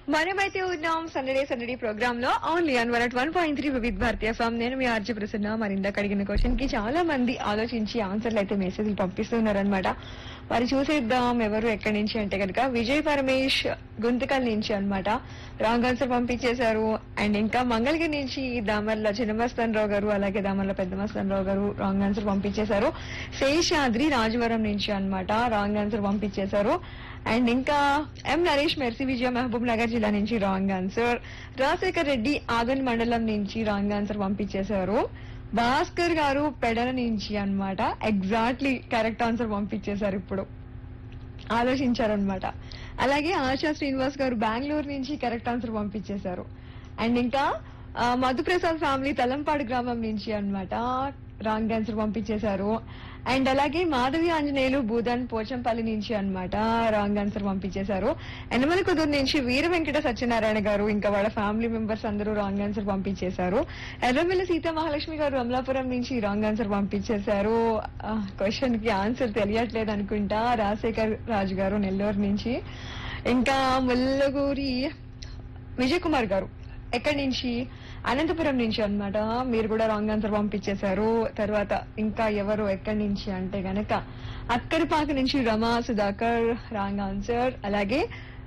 మనమైతే ఉన్నాం Sunday Sunday program లో only on one one point three Vividha Bharatiya form నేను మీ ఆర్జీ ప్రసన్న మరి ఇందాక అడిగిన క్వశ్చన్ కి చాలా మంది ఆలోచించి ఆన్సర్లు అయితే మెసేజ్లు పంపిస్తున్నారనమాట మరి చూసేద్దాం ఎవరు ఎక్కడి నుంచి అంటే కనుక విజయ్ పరమేష్ గుంతకల్ నుంచి అన్నమాట రాంగ్ ఆన్సర్ పంపించేశారు అండ్ ఇంకా మంగళగిరి నుంచి దామర్ల చిన్నమస్తాన్ రావు గారు అలాగే దామర్ల పెద్దమస్తాన్ రావు గారు రాంగ్ ఆన్సర్ పంపించేశారు శేషాద్రి రాజవరం నుంచి అన్నమాట రాంగ్ ఆన్సర్ పంపించేశారు అండ్ ఇంకా ఎం నరేష్ మెర్సీ విజయ మహబూబ్ నగర్ జిల్లా నుంచి రాంగ్ ఆన్సర్ రాజశేఖర్ రెడ్డి ఆగన్ మండలం నుంచి రాంగ్ ఆన్సర్ పంపించేశారు భాస్కర్ గారు పెడల నుంచి అన్నమాట ఎగ్జాక్ట్లీ కరెక్ట్ ఆన్సర్ పంపించేశారు ఇప్పుడు ఆలోచించారనమాట అలాగే ఆశా శ్రీనివాస్ గారు బెంగళూరు నుంచి కరెక్ట్ ఆన్సర్ పంపించేశారు అండ్ ఇంకా ఆ, మధుప్రసాద్ ఫ్యామిలీ తలంపాడు గ్రామం నుంచి అన్నమాట రాంగ్ ఆన్సర్ పంపించేశారు అండ్ అలాగే మాధవి ఆంజనేయులు భూదన్ పోచంపల్లి నుంచి అన్నమాట రాంగ్ ఆన్సర్ పంపించేశారు ఎనమల కుదురు నుంచి వీర వెంకట సత్యనారాయణ గారు ఇంకా వాళ్ళ ఫ్యామిలీ మెంబర్స్ అందరూ రాంగ్ ఆన్సర్ పంపించేశారు ఎర్రమిల్లి సీతా మహాలక్ష్మి గారు అమలాపురం నుంచి రాంగ్ ఆన్సర్ పంపించేశారు క్వశ్చన్ కి ఆన్సర్ తెలియట్లేదు అనుకుంటా రాజశేఖర్ రాజు గారు నెల్లూరు నుంచి ఇంకా ముల్లగూరి విజయ్ కుమార్ గారు ఎక్కడి నుంచి అనంతపురం నుంచి అన్నమాట మీరు కూడా రాంగ్ ఆన్సర్ పంపించేశారు తర్వాత ఇంకా ఎవరు ఎక్కడి నుంచి అంటే గనక అక్కడిపాక నుంచి రమా సుధాకర్ రాంగ్ ఆన్సర్ అలాగే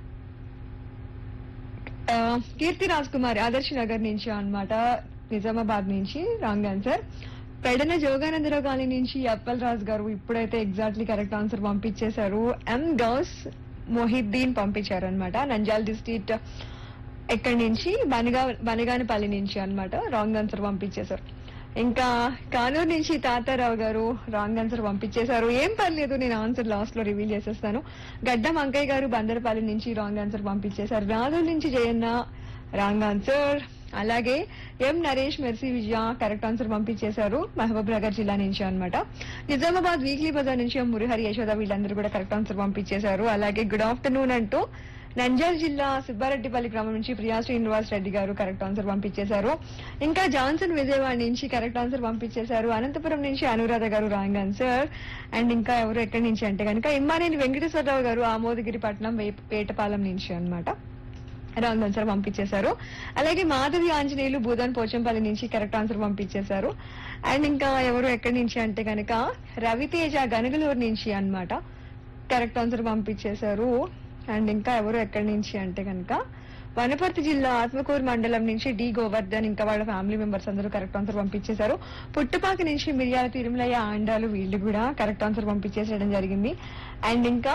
ఆ, కీర్తి రాజ్ కుమార్ ఆదర్శ్ నగర్ నుంచి అన్నమాట నిజామాబాద్ నుంచి wrong answer Pedana Joganandarao colony నుంచి అప్పల్ రాజ్ గారు ఇప్పుడైతే ఎగ్జాక్ట్లీ కరెక్ట్ ఆన్సర్ పంపించేశారు ఎం గౌస్ మొహిద్దీన్ పంపించారు అనమాట నంజాల్ డిస్ట్రిక్ట్ ఎక్కడి నుంచి బనగా బనగానపల్లి నుంచి అన్నమాట రాంగ్ ఆన్సర్ పంపించేశారు ఇంకా కానూరు నుంచి తాతారావు గారు రాంగ్ ఆన్సర్ పంపించేశారు ఏం పర్లేదు నేను ఆన్సర్ లాస్ట్ లో రివీల్ చేసేస్తాను గడ్డం అంకయ్య గారు బందరపల్లి నుంచి రాంగ్ ఆన్సర్ పంపించేశారు రాజుల నుంచి జయన్న రాంగ్ ఆన్సర్ అలాగే M Naresh Mercy Vijaya correct answer పంపించేశారు మహబూబ్ నగర్ జిల్లా నుంచి అన్నమాట నిజామాబాద్ వీక్లీ బజార్ నుంచి ఎం మురిహరి యశోద వీళ్ళందరూ కూడా కరెక్ట్ ఆన్సర్ పంపించేశారు అలాగే గుడ్ ఆఫ్టర్నూన్ అంటూ నంద్యాల జిల్లా సుబ్బారెడ్డిపల్లి గ్రామం నుంచి ప్రియా శ్రీనివాస్ రెడ్డి గారు కరెక్ట్ ఆన్సర్ పంపించేశారు ఇంకా జాన్సన్ విజయవాడ నుంచి కరెక్ట్ ఆన్సర్ పంపించేశారు అనంతపురం నుంచి అనురాధ గారు రాంగ్ ఆన్సర్ అండ్ ఇంకా ఎవరు ఎక్కడి నుంచి అంటే కనుక ఇమ్మానేని వెంకటేశ్వరరావు గారు ఆమోదగిరి పట్నం వేప- పేటపాలెం నుంచి అన్నమాట రాంగ్ ఆన్సర్ పంపించేశారు అలాగే మాధవి ఆంజనేయులు భూదాన్ పోచంపల్లి నుంచి కరెక్ట్ ఆన్సర్ పంపించేశారు అండ్ ఇంకా ఎవరు ఎక్కడి నుంచి అంటే కనుక రవితేజ గనగలూరు నుంచి అన్నమాట కరెక్ట్ ఆన్సర్ పంపించేశారు అండ్ ఇంకా ఎవరు ఎక్కడి నుంచి అంటే కనుక వనపర్తి జిల్లా ఆత్మకూరు మండలం నుంచి డి గోవర్ధన్ ఇంకా వాళ్ళ ఫ్యామిలీ మెంబర్స్ అందరూ కరెక్ట్ ఆన్సర్ పంపించేశారు పుట్టుపాక నుంచి మిరియాల తిరుమలయ్య ఆండాలు వీళ్ళు కూడా కరెక్ట్ ఆన్సర్ పంపించేసేయడం జరిగింది అండ్ ఇంకా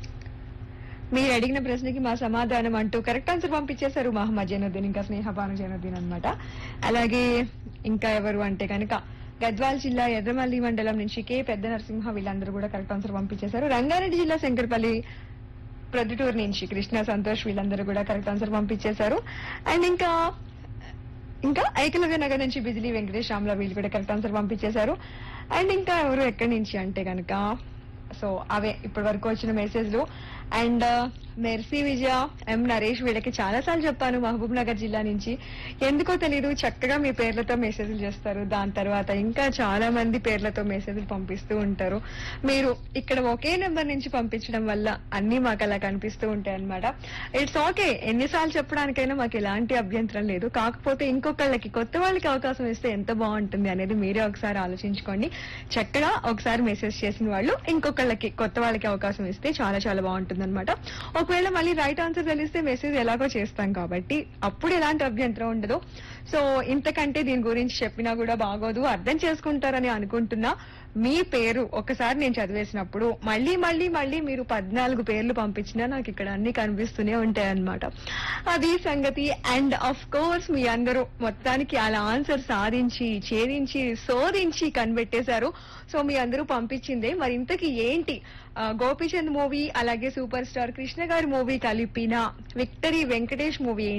మీరు అడిగిన ప్రశ్నకి మా సమాధానం అంటూ కరెక్ట్ ఆన్సర్ పంపించేశారు మహమ్మద్ జైనుద్దీన్ ఇంకా స్నేహ భాను జైనుద్దీన్ అనమాట అలాగే ఇంకా ఎవరు అంటే కనుక గద్వాల్ జిల్లా ఎర్రమల్లి మండలం నుంచి కే పెద్ద నరసింహ వీళ్ళందరూ కూడా కరెక్ట్ ఆన్సర్ పంపించేశారు రంగారెడ్డి జిల్లా శంకర్పల్లి ప్రొద్దుటూరు నుంచి కృష్ణ సంతోష్ వీళ్ళందరూ కూడా కరెక్ట్ ఆన్సర్ పంపించేశారు అండ్ ఇంకా ఇంకా ఐకలవ్య నగర్ నుంచి బిజిలీ వెంకటేష్ రామ్ల వీళ్ళు కూడా కరెక్ట్ ఆన్సర్ పంపించేశారు అండ్ ఇంకా ఎవరు ఎక్కడి నుంచి అంటే కనుక సో అవే ఇప్పటి వరకు వచ్చిన మెసేజ్లు and Mercy Vijaya M Naresh వీళ్ళకి చాలా సార్లు చెప్పాను మహబూబ్ నగర్ జిల్లా నుంచి ఎందుకో తెలీదు చక్కగా మీ పేర్లతో మెసేజ్లు చేస్తారు దాని తర్వాత ఇంకా చాలా మంది పేర్లతో మెసేజ్లు పంపిస్తూ ఉంటారు మీరు ఇక్కడ ఒకే నెంబర్ నుంచి పంపించడం వల్ల అన్ని మాకు అలా కనిపిస్తూ ఉంటాయి అనమాట ఇట్స్ ఓకే ఎన్నిసార్లు చెప్పడానికైనా మాకు ఎలాంటి అభ్యంతరం లేదు కాకపోతే ఇంకొకళ్ళకి కొత్త వాళ్ళకి అవకాశం ఇస్తే ఎంత బాగుంటుంది అనేది మీరే ఒకసారి ఆలోచించుకోండి చక్కగా ఒకసారి మెసేజ్ చేసిన వాళ్ళు ఇంకొకళ్ళకి కొత్త వాళ్ళకి అవకాశం ఇస్తే చాలా చాలా బాగుంటుంది అనమాట ఒకవేళ మళ్ళీ రైట్ ఆన్సర్ తెలిస్తే మెసేజ్ ఎలాగో చేస్తాం కాబట్టి అప్పుడు ఎలాంటి అభ్యంతరం ఉండదు సో ఇంతకంటే దీని గురించి చెప్పినా కూడా బాగోదు అర్థం చేసుకుంటారని అనుకుంటున్నా మీ పేరు ఒకసారి నేను చదివేసినప్పుడు మళ్ళీ మళ్ళీ మళ్ళీ మీరు పద్నాలుగు పేర్లు పంపించినా నాకు ఇక్కడ అన్ని కనిపిస్తూనే ఉంటాయి అన్నమాట అది సంగతి అండ్ అఫ్ కోర్స్ మీ అందరూ మొత్తానికి అలా ఆన్సర్ సాధించి ఛేదించి శోధించి కనిపెట్టేశారు సో మీ అందరూ పంపించిందే మరి ఇంతకీ ఏంటి ఆ, గోపీచంద్ మూవీ అలాగే సూపర్ స్టార్ కృష్ణ గారి మూవీ కలిపిన విక్టరీ వెంకటేష్ మూవీ